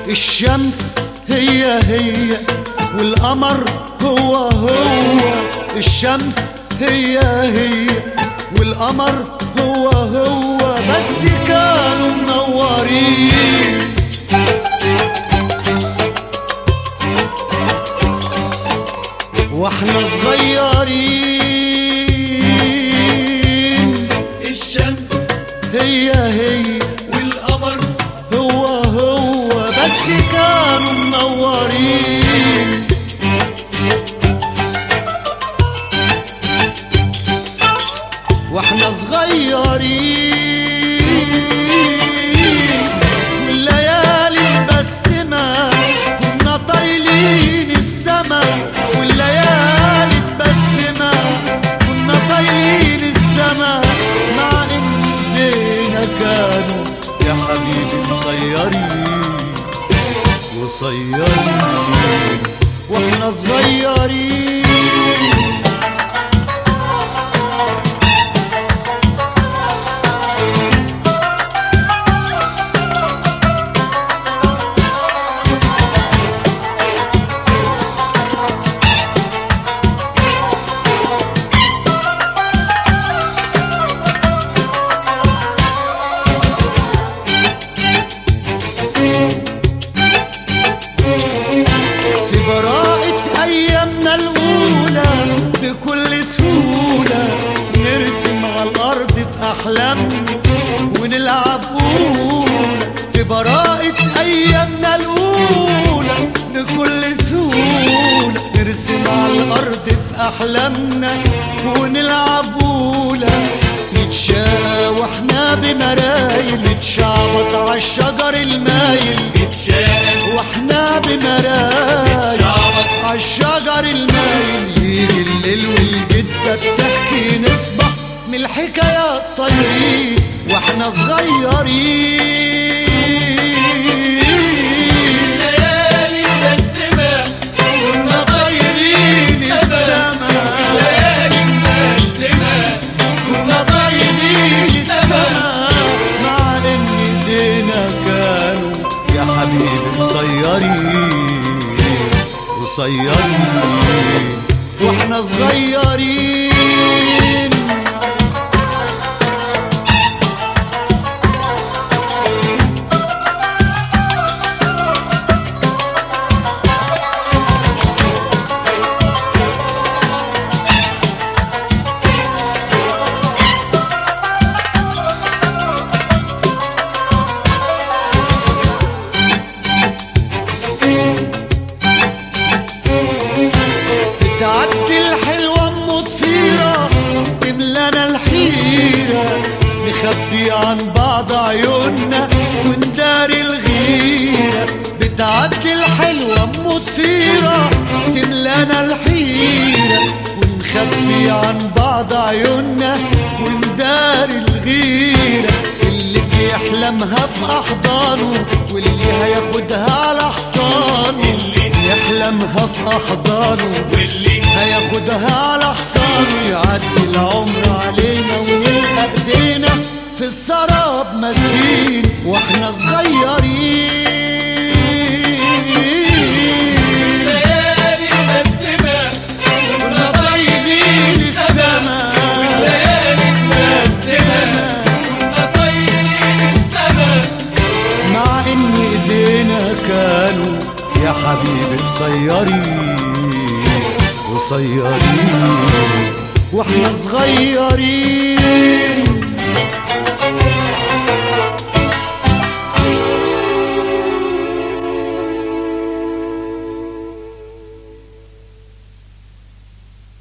الشمس هي هي والقمر هو هو الشمس هي هي والقمر هو هو بس كانوا منورين واحنا صغيرين الشمس هي هي والقمر هو هو بس كانوا منورين واحنا صغيرين والليالي مبسمة كنا طايلين السما والليالي مبسمة كنا طايلين السما مع ان ايدينا كانوا يا حبيبي قصيرين قصيرين واحنا صغيرين في براءة أيامنا الأولى بكل سهولة نرسم على الأرض في أحلامنا ونلعب أولى في براءة أيامنا الأولى بكل سهولة نرسم على الأرض في أحلامنا ونلعب أولى نتشاوى واحنا بمرايل نتشعبط على الشجر المايل اتشاف واحنا بمرايل شعبط عالشجر المايل يجي الليل والجدة بتحكي نصبح من الحكايات طايرين واحنا صغيرين ليالي مبسمة كنا طايرين السما ليالي مبسمة كنا طايرين السما مع ان ايدينا كانوا يا حبيبي قصيرين قصيرين واحنا صغيرين بتعدي الحلوة ام ضفيرة تملانا الحيرة نخبي عن بعض عيوننا ونداري الغيرة بتعدي الحلوة ام ضفيرة تملانا الحيرة ونخبي عن بعض عيوننا ونداري الغيرة اللي بيحلمها بأحضانه واللي هياخدها على حصانه يحلمها في أحضانه واللي هياخدها على حصانه يعدي العمر علينا ونلقى ايدينا في السراب مسكين واحنا صغيرين ليالي مبسمة كنا طايرين السما ليالي مبسمة كنا طايرين السما مع ان ايدينا كانوا يا حبيبي قصيرين قصيرين واحنا صغيرين